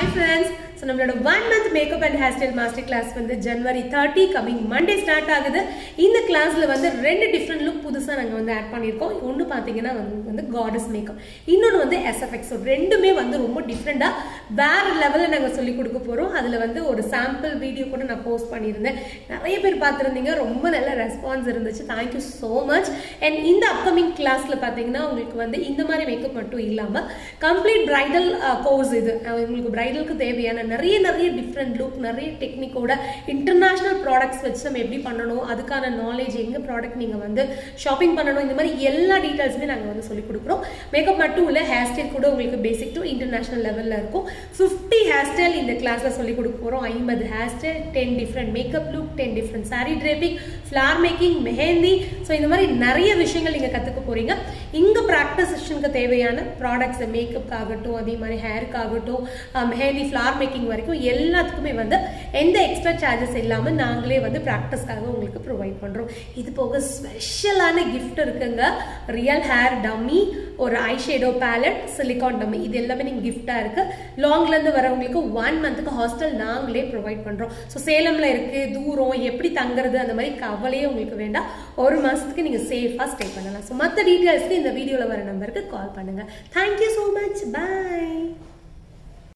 hi friends so நம்மளோட one month makeup and hair style master class வந்து ஜனவரி thirty coming Monday start ஆகுது இந்த கிளாஸில் வந்து ரெண்டு டிஃப்ரெண்ட் லுக் புதுசாக நாங்கள் வந்து ஆட் பண்ணியிருக்கோம் ஒன்று பார்த்தீங்கன்னா வந்து வந்து காடஸ் மேக்கப் இன்னொன்று வந்து எஸ்எஃப்எக்ஸ் ஸோ ரெண்டுமே வந்து ரொம்ப டிஃப்ரெண்ட்டாக வேற லெவலில் நாங்கள் சொல்லிக் கொடுக்க போகிறோம் அதில் வந்து ஒரு சாம்பிள் வீடியோ கூட நான் போஸ்ட் பண்ணியிருந்தேன் நிறைய பேர் பார்த்துருந்தீங்க ரொம்ப நல்ல ரெஸ்பான்ஸ் இருந்துச்சு தேங்க்யூ ஸோ மச் அண்ட் இந்த அப்கமிங் கிளாஸில் பார்த்தீங்கன்னா உங்களுக்கு வந்து இந்த மாதிரி மேக்கப் மட்டும் இல்லாமல் கம்ப்ளீட் பிரைடல் கோர்ஸ் இது அஹ் உங்களுக்கு பிரைடலுக்கு தேவையான நிறைய நிறைய டிஃப்ரெண்ட் லுக் நிறைய டெக்னிக்கோட இன்டர்நேஷ்னல் ப்ராடக்ட்ஸ் வச்சு நம்ம எப்படி பண்ணணும் அதுக்கான நாலேஜ் எங்கே ப்ராடக்ட் நீங்கள் வந்து ஷாப்பிங் பண்ணணும் இந்த மாதிரி எல்லா டீட்டெயில்ஸுமே நாங்கள் வந்து சொல்லிக் கொடுக்குறோம் மேக்கப் மட்டும் இல்லை ஹேர் ஸ்டைல் கூட உங்களுக்கு பேசிக் டு இன்டர்நேஷ்னல் லெவலில் இருக்கும் ஃபிஃப்டி ஹேர் ஸ்டைல் இந்த கிளாஸில் சொல்லிக் கொடுக்க போகிறோம் ஐம்பது hair style ten different makeup look ten different sari draping flower making mehndi so இந்த மாதிரி நிறைய விஷயங்கள் நீங்கள் கற்றுக்க போகிறீங்க இங்கே ப்ராக்டிஸ் செஷனுக்கு தேவையான ப்ராடக்ட்ஸ் மேக்கப் ஆகட்டும் அதே மாதிரி ஹேருக்கு ஆகட்டும் மெஹந்தி ஃப்ளார் மேக்கிங் வரைக்கும் எல்லாத்துக்குமே வந்து எந்த எக்ஸ்ட்ரா சார்ஜஸ் இல்லாமல் நாங்களே வந்து ப்ராக்டிஸ்க்காக உங்களுக்கு ப்ரொவைட் பண்ணுறோம் இது போக ஸ்பெஷலான கிஃப்ட் இருக்குங்க ரியல் ஹேர் டம்மி ஒரு eye shadow palette silicone dummy இது எல்லாமே நீங்கள் கிஃப்டாக இருக்குது லாங்லேருந்து வரவங்களுக்கு ஒன் மந்த்துக்கு ஹாஸ்டல் நாங்களே ப்ரொவைட் பண்ணுறோம் ஸோ சேலமில் இருக்குது தூரம் எப்படி தங்குறது அந்த மாதிரி கவலையே உங்களுக்கு வேண்டாம் ஒரு மாதத்துக்கு நீங்கள் சேஃபாக ஸ்டே பண்ணலாம் ஸோ மற்ற டீட்டெயில்ஸ்க்கு இந்த வீடியோவில் வர நம்பருக்கு கால் பண்ணுங்கள் தேங்க்யூ ஸோ மச் பாய்